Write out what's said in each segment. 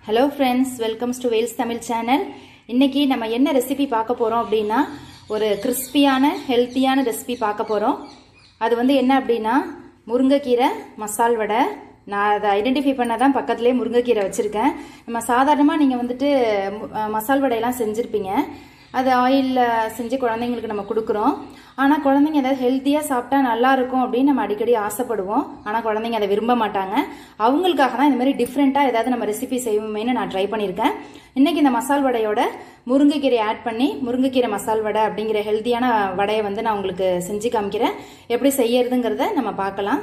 hello friends welcomes to Vels Tamil channel இன்னைக்கு நம்ம என்ன ரெசிபி பார்க்க போகிறோம் அப்படின்னா ஒரு கிறிஸ்பியான ஹெல்த்தியான ரெசிபி பார்க்க போகிறோம் அது வந்து என்ன அப்படின்னா முருங்கைக்கீரை மசால் வடை நான் அதை ஐடென்டிஃபை பண்ண தான் பக்கத்துலேயே முருங்கைக்கீரை வச்சுருக்கேன் நம்ம சாதாரணமாக நீங்கள் வந்துட்டு மு- அஹ் மசால் வடையெல்லாம் செஞ்சுருப்பீங்க அது ஆயிலில் செஞ்சு குழந்தைங்களுக்கு நம்ம கொடுக்குறோம் ஆனால் குழந்தைங்க ஏதாவது ஹெல்த்தியாக சாப்பிட்டா நல்லா இருக்கும் அப்படின்னு நம்ம அடிக்கடி ஆசைப்படுவோம் ஆனால் குழந்தைங்க அதை விரும்ப மாட்டாங்க அவங்களுக்காக தான் இந்த மாதிரி டிஃப்ரெண்ட்டாக ஏதாவது நம்ம ரெசிபி செய்வோமேனு நான் ட்ரை பண்ணியிருக்கேன் இன்னைக்கு இந்த மசால் வடையோட முருங்கைக்கீரை ஆட் பண்ணி முருங்கைக்கீரை மசால் வடை அப்படிங்கிற ஹெல்த்தியான வடையை வந்து நான் உங்களுக்கு செஞ்சு காமிக்கிறேன் எப்படி செய்யறதுங்கிறத நம்ம பார்க்கலாம்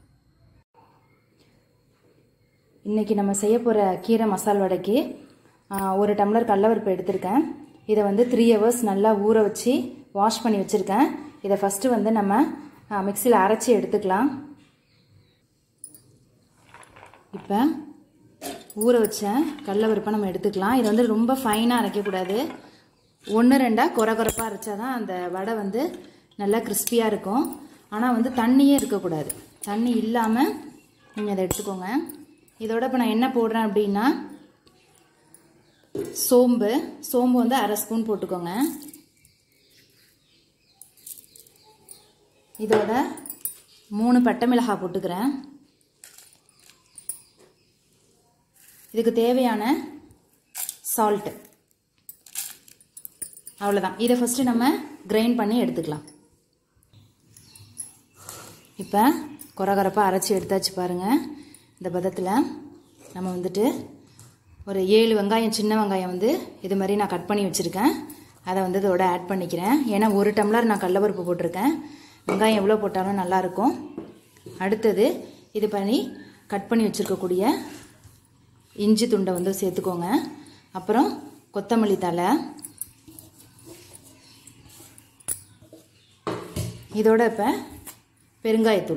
இன்னைக்கு நம்ம செய்ய போகிற கீரை மசால் வடைக்கு ஆ, ஒரு டம்ளர் கடலப்பருப்பு எடுத்திருக்கேன் இதை வந்து த்ரீ ஹவர்ஸ் நல்லா ஊற வச்சு வாஷ் பண்ணி வச்சுருக்கேன் இதை ஃபஸ்ட்டு வந்து நம்ம மிக்சியில் அரைச்சி எடுத்துக்கலாம் இப்போ ஊற வச்ச கடலப்பருப்பை நம்ம எடுத்துக்கலாம் இது வந்து ரொம்ப ஃபைனாக அரைக்கக்கூடாது ஒன்று ரெண்டாக குறை குறைப்பாக அரைச்சா தான் அந்த வடை வந்து நல்லா கிறிஸ்பியாக இருக்கும் ஆனால் வந்து தண்ணியே இருக்கக்கூடாது தண்ணி இல்லாமல் நீங்கள் அதை எடுத்துக்கோங்க இதோட இப்போ நான் என்ன போடுறேன் அப்படின்னா சோம்பு சோம்பு வந்து அரை ஸ்பூன் போட்டுக்கோங்க இதோட மூணு பட்டை மிளகாய் போட்டுக்கிறேன் இதுக்கு தேவையான சால்ட்டு அவ்வளோதான் இதை ஃபஸ்ட்டு நம்ம கிரைண்ட் பண்ணி எடுத்துக்கலாம் இப்போ கொரகரப்பாக அரைச்சி எடுத்தாச்சு பாருங்கள் இந்த பதத்தில் நம்ம வந்துட்டு ஒரு ஏழு வெங்காயம் சின்ன வெங்காயம் வந்து இது மாதிரி நான் கட் பண்ணி வச்சுருக்கேன் அதை வந்து இதோட ஆட் பண்ணிக்கிறேன் ஏன்னா ஒரு டம்ளர் நான் கடலப்பருப்பு போட்டிருக்கேன் வெங்காயம் எவ்வளோ போட்டாலும் நல்லாயிருக்கும் அடுத்தது இது பண்ணி கட் பண்ணி வச்சுருக்கக்கூடிய இஞ்சி துண்டை வந்து சேர்த்துக்கோங்க அப்புறம் கொத்தமல்லி தழை இதோட இப்போ பெருங்காயத்தூள்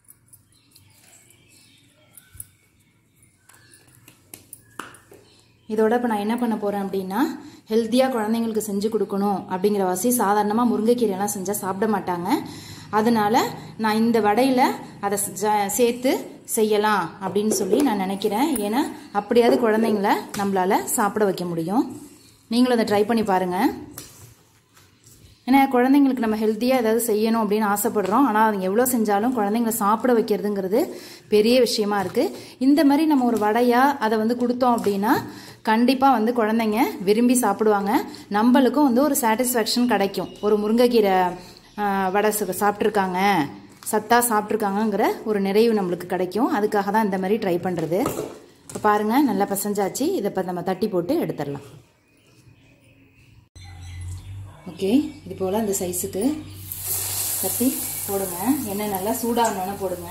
இதோட இப்போ நான் என்ன பண்ண போகிறேன் அப்படின்னா ஹெல்த்தியாக குழந்தைங்களுக்கு செஞ்சு கொடுக்கணும் அப்படிங்கிற வாசி சாதாரணமாக முருங்கைக்கீரைலாம் செஞ்சால் சாப்பிட மாட்டாங்க அதனால நான் இந்த வடையில் அதை ஜ- சேர்த்து செய்யலாம் அப்படின்னு சொல்லி நான் நினைக்கிறேன் ஏன்னா அப்படியாவது குழந்தைங்கள நம்மளால சாப்பிட வைக்க முடியும் நீங்களும் அதை ட்ரை பண்ணி பாருங்கள் ஏன்னா குழந்தைங்களுக்கு நம்ம ஹெல்த்தியாக ஏதாவது செய்யணும் அப்படின்னு ஆசைப்படுறோம் ஆனால் அவங்க எவ்வளோ செஞ்சாலும் குழந்தைங்கள சாப்பிட வைக்கிறதுங்கிறது பெரிய விஷயமா இருக்குது இந்த மாதிரி நம்ம ஒரு வடையாக அதை வந்து கொடுத்தோம் அப்படின்னா கண்டிப்பாக வந்து குழந்தைங்க விரும்பி சாப்பிடுவாங்க நம்மளுக்கும் வந்து ஒரு சாட்டிஸ்ஃபேக்ஷன் கிடைக்கும் ஒரு முருங்கைக்கீரை ஆ, வடை சு- சாப்பிட்ருக்காங்க சத்தா சாப்பிட்ருக்காங்கங்கிற ஒரு நிறைவு நம்மளுக்கு கிடைக்கும் அதுக்காக தான் இந்த மாதிரி ட்ரை பண்ணுறது இப்போ பாருங்கள் நல்லா பசஞ்சாச்சு இதை இப்போ நம்ம தட்டி போட்டு எடுத்துடலாம் ஓகே இது போல் இந்த சைஸுக்கு தட்டி போடுங்க எண்ணெய் நல்லா சூடாகணுன்னு போடுங்க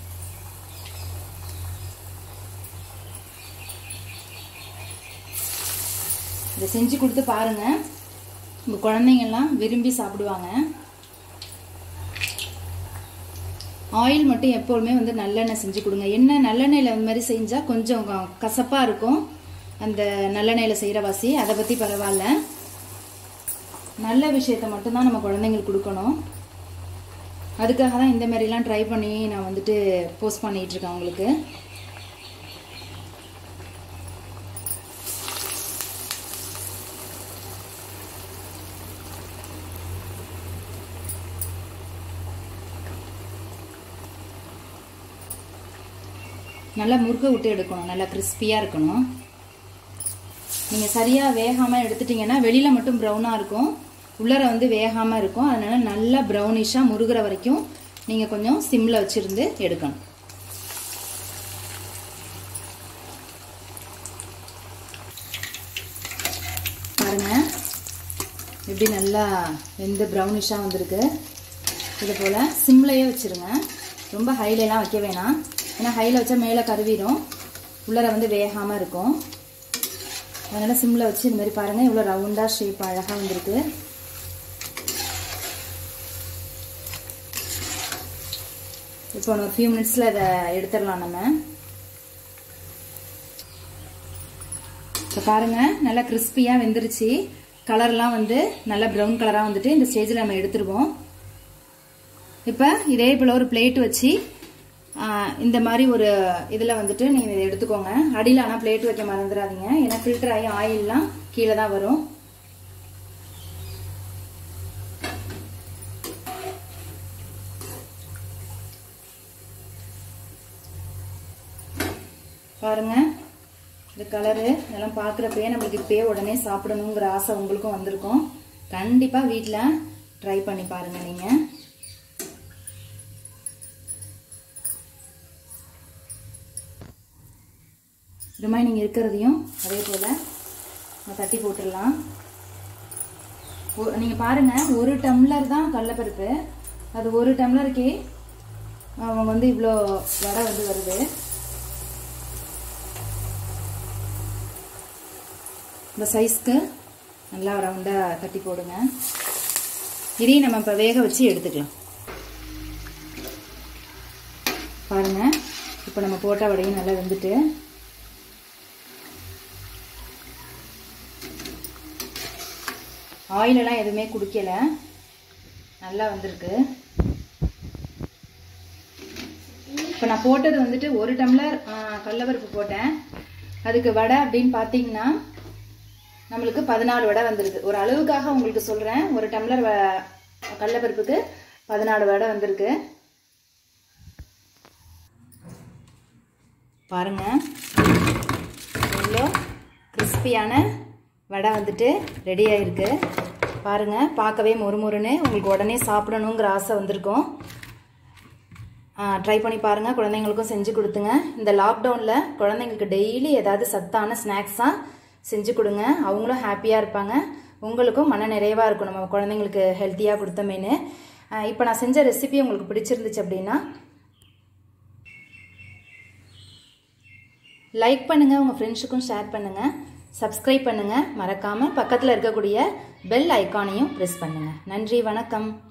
இதை செஞ்சு கொடுத்து பாருங்க உங்கள் குழந்தைங்கள்லாம் விரும்பி சாப்பிடுவாங்க ஆயில் மட்டும் எப்போதுமே வந்து நல்லெண்ணெய் செஞ்சு கொடுங்க எண்ணெய் நல்லெண்ணெயில் இந்த மாதிரி செஞ்சால் கொஞ்சம் கசப்பாக இருக்கும் அந்த நல்லெண்ணெயில் செய்கிற வாசி அதை பற்றி பரவாயில்ல நல்ல விஷயத்த மட்டும்தான் நம்ம குழந்தைங்களுக்கு கொடுக்கணும் அதுக்காக தான் இந்த மாதிரிலாம் ட்ரை பண்ணி நான் வந்துட்டு போஸ்ட் பண்ணிட்டு இருக்கேன் உங்களுக்கு நல்லா முறுக்க விட்டு எடுக்கணும் நல்லா கிறிஸ்பியாக இருக்கணும் நீங்கள் சரியாக வேகாமல் எடுத்துட்டிங்கன்னா வெளியில் மட்டும் ப்ரௌனாக இருக்கும் உள்ளர வந்து வேகாமல் இருக்கும் அதனால் நல்லா ப்ரௌனிஷாக முருகிற வரைக்கும் நீங்கள் கொஞ்சம் சிம்மில் வச்சுருந்து எடுக்கணும் பாருங்க எப்படி நல்லா வெந்து ப்ரௌனிஷாக வந்திருக்கு இது போல் சிம்லையே வச்சுருங்க ரொம்ப ஹைலெலாம் வைக்க வேணாம் ஏன்னா ஹையில் வச்சா மேலே கருவிடும் உள்ளர வந்து வேகாமல் இருக்கும் அதனால் சிம்மில் வச்சு இந்த மாதிரி பாருங்கள் இவ்வளோ ரவுண்டாக ஷேப் அழகாக வந்திருக்கு இப்போ ஒரு ஃபியூ மினிட்ஸில் இதை எடுத்துடலாம் நம்ம இப்போ பாருங்கள் நல்லா கிறிஸ்பியாக வெந்துருச்சு கலர்லாம் வந்து நல்லா ப்ரௌன் கலராக வந்துட்டு இந்த ஸ்டேஜில் நம்ம எடுத்துருவோம் இப்போ இதே போல் ஒரு பிளேட் வச்சு ஆஹ் இந்த மாதிரி ஒரு இதில் வந்துட்டு நீங்கள் இதை எடுத்துக்கோங்க அடியில் ஆனால் பிளேட் வைக்க மறந்துடாதீங்க ஏன்னா ஃபில்டர் ஆகி ஆயில்லாம் கீழே தான் வரும் பாருங்க இந்த கலரு இதெல்லாம் பார்க்குறப்பயே நம்மளுக்கு இப்பயே உடனே சாப்பிடணுங்கிற ஆசை உங்களுக்கும் வந்திருக்கும் கண்டிப்பாக வீட்டில் ட்ரை பண்ணி பாருங்கள் நீங்கள் ரிமைனிங் இருக்கிறதையும் அதே போல் நம்ம தட்டி போட்டுடலாம் நீங்கள் பாருங்கள் ஒரு டம்ளர் தான் கடலப்பருப்பு அது ஒரு டம்ளருக்கே அவங்க வந்து இவ்வளோ வடை வந்து வருது இந்த சைஸ்க்கு நல்லா ரவுண்டாக தட்டி போடுங்க இதையும் நம்ம இப்போ வேக வச்சு எடுத்துக்கலாம் பாருங்க இப்போ நம்ம போட்ட வடையும் நல்லா வெந்துட்டு ஆயிலெல்லாம் எதுவுமே குடிக்கல நல்லா வந்திருக்கு இப்போ நான் போட்டது வந்துட்டு ஒரு டம்ளர் கடலப்பருப்பு போட்டேன் அதுக்கு வடை அப்படின்னு பார்த்தீங்கன்னா நம்மளுக்கு பதினாலு வடை வந்திருக்கு ஒரு அளவுக்காக உங்களுக்கு சொல்கிறேன் ஒரு டம்ளர் வ கடலப்பருப்புக்கு பதினாலு வடை வந்திருக்கு பாருங்க எவ்வளோ கிறிஸ்பியான வடை வந்துட்டு ரெடி ஆயிருக்கு பாருங்க பார்க்கவே மொறுமொறுன்னு உங்களுக்கு உடனே சாப்பிடணுங்கிற ஆசை வந்திருக்கும் ட்ரை பண்ணி பாருங்கள் குழந்தைங்களுக்கும் செஞ்சு கொடுத்துங்க இந்த லாக்டவுனில் குழந்தைங்களுக்கு டெய்லி ஏதாவது சத்தான ஸ்நாக்ஸாக செஞ்சு கொடுங்க அவங்களும் ஹாப்பியாக இருப்பாங்க உங்களுக்கும் மன நிறைவாக இருக்கும் நம்ம குழந்தைங்களுக்கு ஹெல்த்தியாக கொடுத்தமேனு இப்போ நான் செஞ்ச ரெசிபி உங்களுக்கு பிடிச்சிருந்துச்சு அப்படின்னா லைக் பண்ணுங்கள் உங்கள் ஃப்ரெண்ட்ஸுக்கும் ஷேர் பண்ணுங்கள் சப்ஸ்கிரைப் பண்ணுங்கள் மறக்காமல் பக்கத்தில் இருக்கக்கூடிய பெல் ஐக்கானையும் ப்ரெஸ் பண்ணுங்கள் நன்றி வணக்கம்